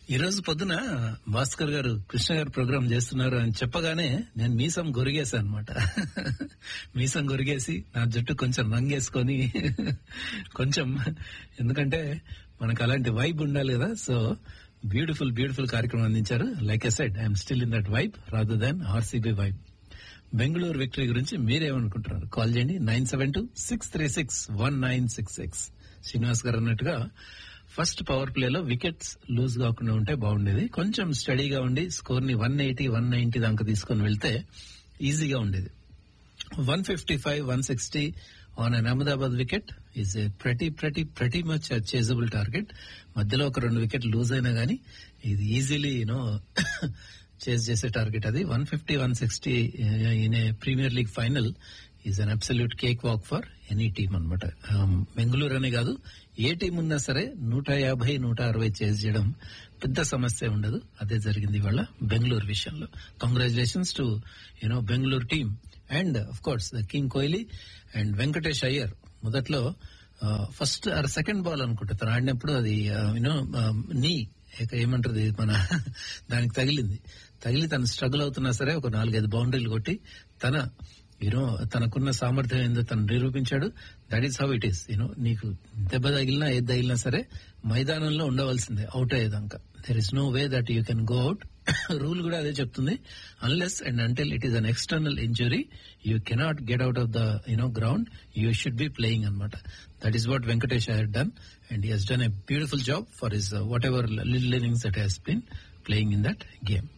ఈ రోజు పొద్దున భాస్కర్ గారు కృష్ణ గారు ప్రోగ్రామ్ చేస్తున్నారు అని చెప్పగానే నేను మీసం గొరిగేసా అనమాట మీసం గొరిగేసి నా జుట్టు కొంచెం రంగేసుకొని కొంచెం ఎందుకంటే మనకు అలాంటి వైబ్ ఉండాలి కదా సో బ్యూటిఫుల్ బ్యూటిఫుల్ కార్యక్రమం అందించారు like I said I'm still in that vibe rather than RCB vibe Bengaluru victory గురించి మీరేమనుకుంటున్నారు కాల్ చేయండి nine seven two six three six one nine six six Srinivas garu అన్నట్టుగా ఫస్ట్ పవర్ ప్లేలో వికెట్స్ లూజ్ కాకుండా ఉంటే బాగుండేది కొంచెం స్టడీగా ఉండి స్కోర్ ని వన్ ఎయిటీ వన్ నైన్టీ దాకా తీసుకొని వెళ్తే ఈజీగా ఉండేది one fifty five one sixty on an Ahmedabad wicket is a ప్రతి ప్రతి ప్రతి మచ్ చేజబుల్ టార్గెట్ మధ్యలో ఒక రెండు వికెట్ లూజ్ అయినా గానీ ఇది ఈజీలీ యూనో చేజ్ చేసే టార్గెట్ అది one fifty one sixty in a premier league final is an absolute cakewalk for any team అనమాట బెంగళూరు అనే కాదు ఏ టీం ఉన్నా సరే నూట యాభై నూట అరవై చేజ్ చేయడం పెద్ద సమస్య ఉండదు అదే జరిగింది ఇవాళ బెంగళూరు విషయంలో congratulations to you know Bengaluru team and of course the king Kohli and Venkatesh Iyer మొదట్లో ఫస్ట్ ఆర్ సెకండ్ బాల్ అనుకుంటా తను ఆడినప్పుడు అది యూనో నీ ఏమంటారు మన దానికి తగిలింది తగిలి తను స్ట్రగుల్ అవుతున్నా సరే ఒక నాలుగైదు బౌండరీలు కొట్టి తన యూనో తనకున్న సామర్థ్యం ఏందో తను నిరూపించాడు that is how it is you know నీకు దెబ్బ తగిలినా ఏది తగిలినా సరే మైదానంలో ఉండవలసిందే అవుట్ అయ్యేదాకా there is no way that you can go out rule కూడా అదే చెప్తుంది unless and until it is an external injury you cannot get out of the you know ground you should be playing అనమాట that is what Venkatesh had done and he he's done a beautiful job for his what ever lil innings that he's been playing in that game